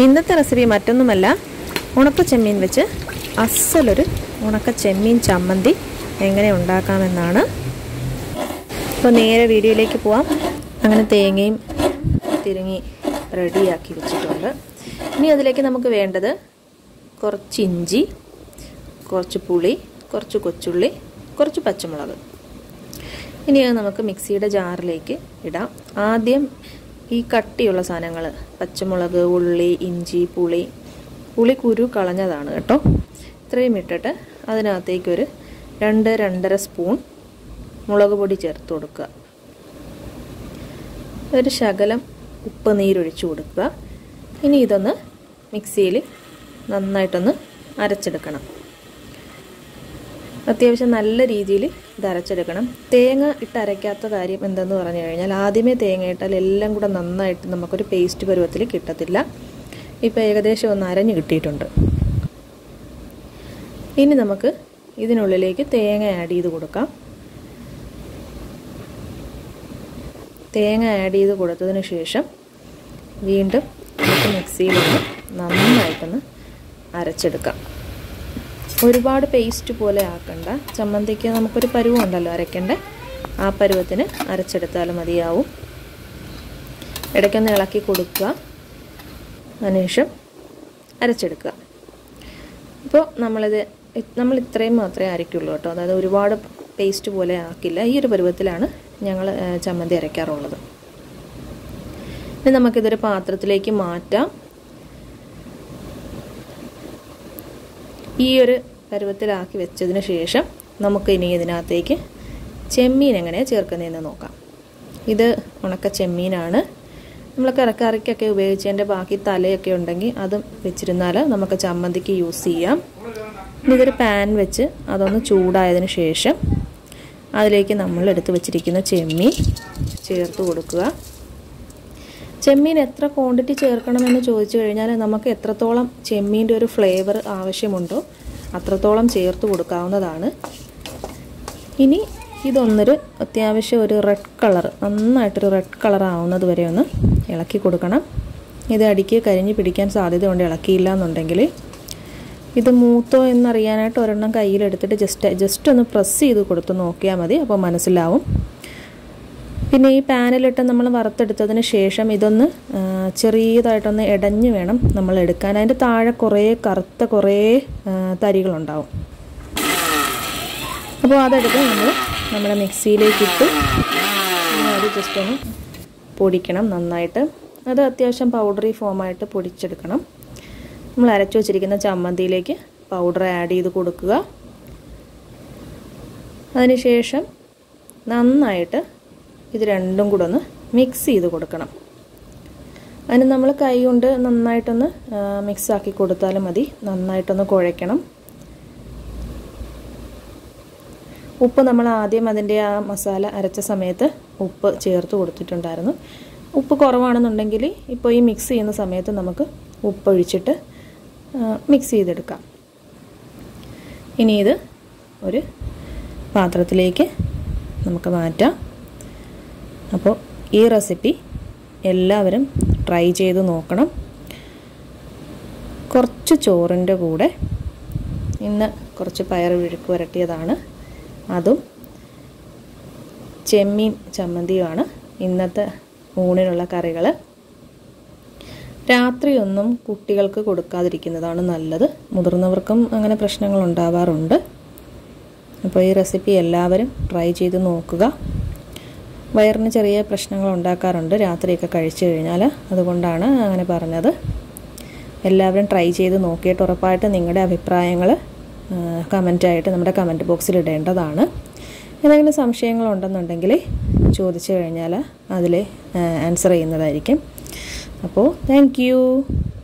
ഇന്നത്തെ റെസിപ്പി മറ്റൊന്നുമല്ല ഉണക്ക ചെമ്മീൻ വെച്ച് അസലൊരു ഉണക്ക ചെമ്മീൻ ചമ്മന്തി എങ്ങനെ ഉണ്ടാക്കാമെന്നാണ് അപ്പോൾ നേരെ വീഡിയോയിലേക്ക് പോവാം അങ്ങനെ തേങ്ങയും തിരുങ്ങി റെഡിയാക്കി വെച്ചിട്ടുണ്ട് ഇനി അതിലേക്ക് നമുക്ക് വേണ്ടത് കുറച്ച് ഇഞ്ചി കുറച്ച് പുളി കുറച്ച് കൊച്ചുള്ളി കുറച്ച് പച്ചമുളക് ഇനി അത് നമുക്ക് മിക്സിയുടെ ജാറിലേക്ക് ഇടാം ആദ്യം ഈ കട്ടിയുള്ള സാധനങ്ങൾ പച്ചമുളക് ഉള്ളി ഇഞ്ചി പുളി പുളി കുരു കളഞ്ഞതാണ് കേട്ടോ ഇത്രയും ഇട്ടിട്ട് അതിനകത്തേക്കൊരു രണ്ട് രണ്ടര സ്പൂൺ മുളക് പൊടി ചേർത്ത് കൊടുക്കുക ഒരു ശകലം ഉപ്പ് നീരൊഴിച്ച് കൊടുക്കുക ഇനി ഇതൊന്ന് മിക്സിയിൽ നന്നായിട്ടൊന്ന് അരച്ചെടുക്കണം അത്യാവശ്യം നല്ല രീതിയിൽ ഇത് അരച്ചെടുക്കണം തേങ്ങ ഇട്ട് അരയ്ക്കാത്ത കാര്യം എന്തെന്ന് പറഞ്ഞു കഴിഞ്ഞാൽ ആദ്യമേ തേങ്ങ ഇട്ടാൽ എല്ലാം കൂടെ നന്നായിട്ട് നമുക്കൊരു പേസ്റ്റ് പരുവത്തിൽ കിട്ടത്തില്ല ഇപ്പോൾ ഏകദേശം ഒന്ന് അരഞ്ഞ് കിട്ടിയിട്ടുണ്ട് ഇനി നമുക്ക് ഇതിനുള്ളിലേക്ക് തേങ്ങ ആഡ് ചെയ്ത് കൊടുക്കാം തേങ്ങ ആഡ് ചെയ്ത് കൊടുത്തതിന് ശേഷം വീണ്ടും നമുക്ക് മിക്സിയിലൊന്ന് നന്നായിട്ടൊന്ന് അരച്ചെടുക്കാം ഒരുപാട് പേസ്റ്റ് പോലെ ആക്കണ്ട ചമ്മന്തിക്ക് നമുക്കൊരു പരുവം ഉണ്ടല്ലോ അരയ്ക്കേണ്ട ആ പരുവത്തിന് അരച്ചെടുത്താലും മതിയാവും ഇടയ്ക്കൊന്ന് ഇളക്കി കൊടുക്കുക അതിനുശേഷം അരച്ചെടുക്കുക ഇപ്പോൾ നമ്മളിത് നമ്മൾ ഇത്രയും മാത്രമേ അരയ്ക്കുള്ളൂ കേട്ടോ അതായത് ഒരുപാട് പേസ്റ്റ് പോലെ ആക്കില്ല ഈ ഒരു പരുവത്തിലാണ് ഞങ്ങൾ ചമ്മന്തി അരയ്ക്കാറുള്ളത് ഇനി നമുക്കിതൊരു പാത്രത്തിലേക്ക് മാറ്റാം ഈ ഒരു പരുവത്തിലാക്കി വെച്ചതിന് ശേഷം നമുക്ക് ഇനി ഇതിനകത്തേക്ക് ചെമ്മീൻ എങ്ങനെയാണ് ചേർക്കുന്നതെന്ന് നോക്കാം ഇത് ഉണക്ക ചെമ്മീനാണ് നമ്മൾ കറക്കറിക്കൊക്കെ ഉപയോഗിച്ചതിൻ്റെ ബാക്കി തലയൊക്കെ ഉണ്ടെങ്കിൽ അതും വെച്ചിരുന്നാൽ നമുക്ക് ചമ്മന്തിക്ക് യൂസ് ചെയ്യാം ഇനി ഇതൊരു പാൻ വെച്ച് അതൊന്ന് ചൂടായതിന് ശേഷം അതിലേക്ക് നമ്മൾ എടുത്ത് വെച്ചിരിക്കുന്ന ചെമ്മീൻ ചേർത്ത് കൊടുക്കുക ചെമ്മീൻ എത്ര ക്വാണ്ടിറ്റി ചേർക്കണമെന്ന് ചോദിച്ചു കഴിഞ്ഞാൽ നമുക്ക് എത്രത്തോളം ചെമ്മീൻ്റെ ഒരു ഫ്ലേവർ ആവശ്യമുണ്ടോ അത്രത്തോളം ചേർത്ത് കൊടുക്കാവുന്നതാണ് ഇനി ഇതൊന്നൊരു അത്യാവശ്യം ഒരു റെഡ് കളർ നന്നായിട്ടൊരു റെഡ് കളർ ആവുന്നത് വരെ ഒന്ന് ഇളക്കി കൊടുക്കണം ഇത് അടിക്ക് കരിഞ്ഞ് പിടിക്കാൻ സാധ്യതയുണ്ട് ഇളക്കിയില്ല എന്നുണ്ടെങ്കിൽ ഇത് മൂത്തോ എന്നറിയാനായിട്ട് ഒരെണ്ണം കയ്യിലെടുത്തിട്ട് ജസ്റ്റ് ജസ്റ്റ് ഒന്ന് പ്രസ് ചെയ്ത് കൊടുത്ത് നോക്കിയാൽ മതി അപ്പോൾ മനസ്സിലാവും പിന്നെ ഈ പാനിലിട്ട് നമ്മൾ വറുത്തെടുത്തതിന് ശേഷം ഇതൊന്ന് ചെറിയതായിട്ടൊന്ന് ഇടഞ്ഞ് വേണം നമ്മൾ എടുക്കാൻ അതിൻ്റെ താഴെ കുറേ കറുത്ത കുറേ തരികളുണ്ടാവും അപ്പോൾ അതെടുത്ത് നമ്മൾ നമ്മുടെ മിക്സിയിലേക്ക് ഇട്ട് അത് ജസ്റ്റ് ഒന്ന് പൊടിക്കണം നന്നായിട്ട് അത് അത്യാവശ്യം പൗഡറി ഫോമായിട്ട് പൊടിച്ചെടുക്കണം നമ്മൾ അരച്ചു വച്ചിരിക്കുന്ന ചമ്മന്തിയിലേക്ക് പൗഡർ ആഡ് ചെയ്ത് കൊടുക്കുക അതിനുശേഷം നന്നായിട്ട് ഇത് രണ്ടും കൂടെ ഒന്ന് മിക്സ് ചെയ്ത് കൊടുക്കണം അതിന് നമ്മൾ കൈ കൊണ്ട് നന്നായിട്ടൊന്ന് മിക്സ് ആക്കി കൊടുത്താലും മതി നന്നായിട്ടൊന്ന് കുഴയ്ക്കണം ഉപ്പ് നമ്മൾ ആദ്യം അതിൻ്റെ ആ മസാല അരച്ച സമയത്ത് ഉപ്പ് ചേർത്ത് കൊടുത്തിട്ടുണ്ടായിരുന്നു ഉപ്പ് കുറവാണെന്നുണ്ടെങ്കിൽ ഇപ്പോൾ ഈ മിക്സ് ചെയ്യുന്ന സമയത്ത് നമുക്ക് ഉപ്പ് ഒഴിച്ചിട്ട് മിക്സ് ചെയ്തെടുക്കാം ഇനി ഇത് ഒരു പാത്രത്തിലേക്ക് നമുക്ക് മാറ്റാം അപ്പോൾ ഈ റെസിപ്പി എല്ലാവരും ട്രൈ ചെയ്ത് നോക്കണം കുറച്ച് ചോറിൻ്റെ കൂടെ ഇന്ന് കുറച്ച് പയർ വിഴുക്ക് വരട്ടിയതാണ് അതും ചെമ്മീൻ ചമ്മന്തിയുമാണ് ഇന്നത്തെ ഊണിനുള്ള കറികൾ രാത്രിയൊന്നും കുട്ടികൾക്ക് കൊടുക്കാതിരിക്കുന്നതാണ് നല്ലത് മുതിർന്നവർക്കും അങ്ങനെ പ്രശ്നങ്ങൾ ഉണ്ടാവാറുണ്ട് അപ്പോൾ ഈ റെസിപ്പി എല്ലാവരും ട്രൈ ചെയ്ത് നോക്കുക വയറിന് ചെറിയ പ്രശ്നങ്ങൾ ഉണ്ടാക്കാറുണ്ട് രാത്രിയൊക്കെ കഴിച്ചു കഴിഞ്ഞാൽ അതുകൊണ്ടാണ് അങ്ങനെ പറഞ്ഞത് എല്ലാവരും ട്രൈ ചെയ്ത് നോക്കിയിട്ട് ഉറപ്പായിട്ട് നിങ്ങളുടെ അഭിപ്രായങ്ങൾ കമൻറ്റായിട്ട് നമ്മുടെ കമൻറ്റ് ബോക്സിൽ ഇടേണ്ടതാണ് എന്തെങ്കിലും സംശയങ്ങളുണ്ടെന്നുണ്ടെങ്കിൽ ചോദിച്ചു കഴിഞ്ഞാൽ അതിൽ ആൻസർ ചെയ്യുന്നതായിരിക്കും അപ്പോൾ താങ്ക്